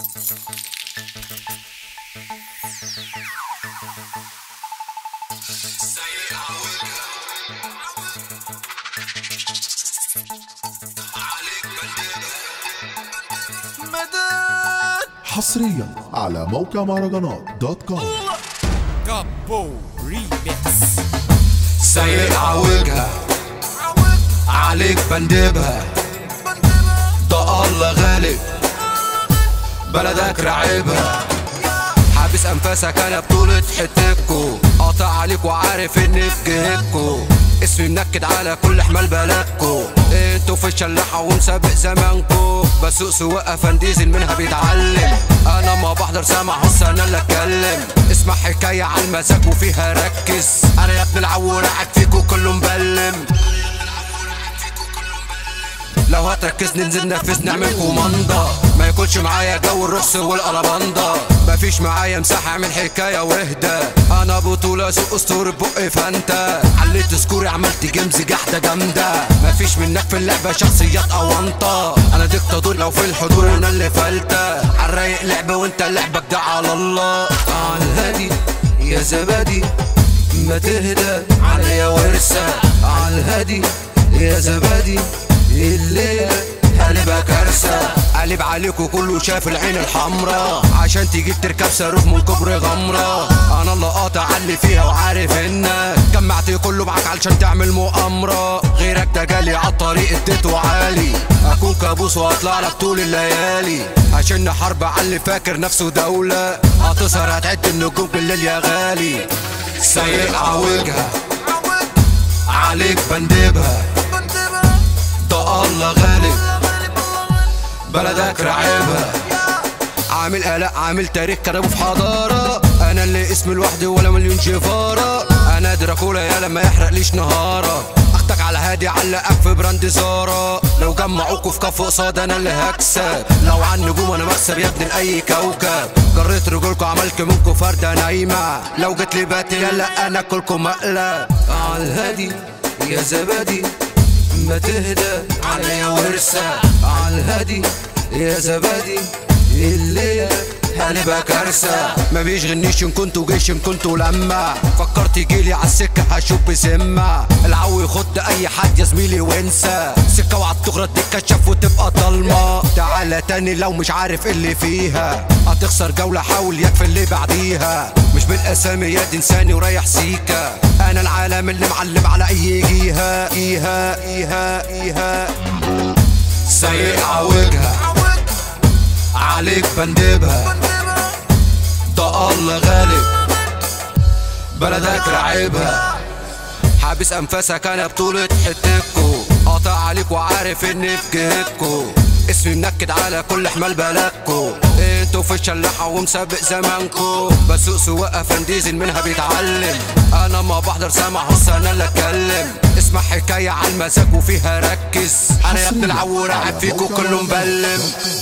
حصريا على موقع مهرجانات دوت كوم كابو ريميكس سايق عوجها عليك بندبها ده الله غالب بلدك رعيبها حابس انفاسك انا بطولة حتتكو قاطع عليك وعارف اني في جهتكو اسمي منكد على كل حمال بلدكو انتوا في الشلاحة ومسابق زمانكو بسوق سواقة فنديزل منها بيتعلم انا ما بحضر سامع هص انا اللي اتكلم اسمع حكاية على المزاج وفيها ركز انا يا ابن العور قاعد فيكو كله مبلم لو هتركز ننزل نفذ نعمل كوماندا ما ياكلش معايا جو الرخص والقلباندا مفيش معايا مساحة اعمل حكاية واهدى انا بطولة سوق اسطورة بقي فانتا عليت سكوري عملت جيمز جحدة جامدة مفيش منك في اللعبة شخصيات اوانطة انا ديكتاتور لو في الحضور انا اللي فلتة عالرايق لعبة وانت لعبك ده على الله على الهادي يا زبادي ما تهدى عليا ورثة على الهادي يا زبادي الليلة هنبقى كارثة قلب عليكوا كله شاف العين الحمرا عشان تجيب تركب صاروخ من كبر غمرة انا اللي قاطع اللي فيها وعارف انك جمعت كله معاك علشان تعمل مؤامرة غيرك ده جالي عالطريق اديته عالي اكون كابوس واطلع لك طول الليالي عشان حرب على اللي فاكر نفسه دولة هتسهر هتعد النجوم بالليل يا غالي سايق عوجها عليك بندبها ده الله غالب بلدك رعيبها عامل قلق عامل تاريخ كتبه في حضارة أنا اللي اسمي لوحدي ولا مليون شفارة أنا دراكولا يا لما يحرق ليش نهارة أختك على هادي علقك في براند زارة لو جمعوكوا في كف قصاد أنا اللي هكسب لو عن نجوم أنا مكسب يا ابن لأي كوكب جريت رجولكوا عملت منكوا فردة نايمة لو جيت لي باتي لا أنا كلكم مقلب على الهادي يا زبادي ما تهدى عليا ورثة على الهادي يا زبادي الليلة هنبقى كارثة ما بيشغلنيش ان كنتوا جيش ان كنتوا لما فكرت يجيلي على السكة هشوف بسمة العو يخد اي حد يا زميلي وانسى سكة وعالتغرة تتكشف وتبقى ضلمة تعالى تاني لو مش عارف اللي فيها هتخسر جولة حاول يكفي اللي بعديها مش بالاسامي يا دي انساني وريح سيكا انا العالم اللي معلم على اي جهة ايها ايها ايها سايق عوجها عليك بندبها ده الله غالب بلدك رعيبها حابس انفاسك انا بطولة حتتكو قاطع عليك وعارف اني في جهتكو اسمي منكد على كل حمال بلدكو انتوا في الشلاحة ومسابق زمانكو بسوق سواقة فنديزل منها بيتعلم انا ما بحضر سامع هص انا اللي اتكلم اسمع حكاية على المزاج وفيها ركز انا يا ابن العور قاعد فيكو كله مبلم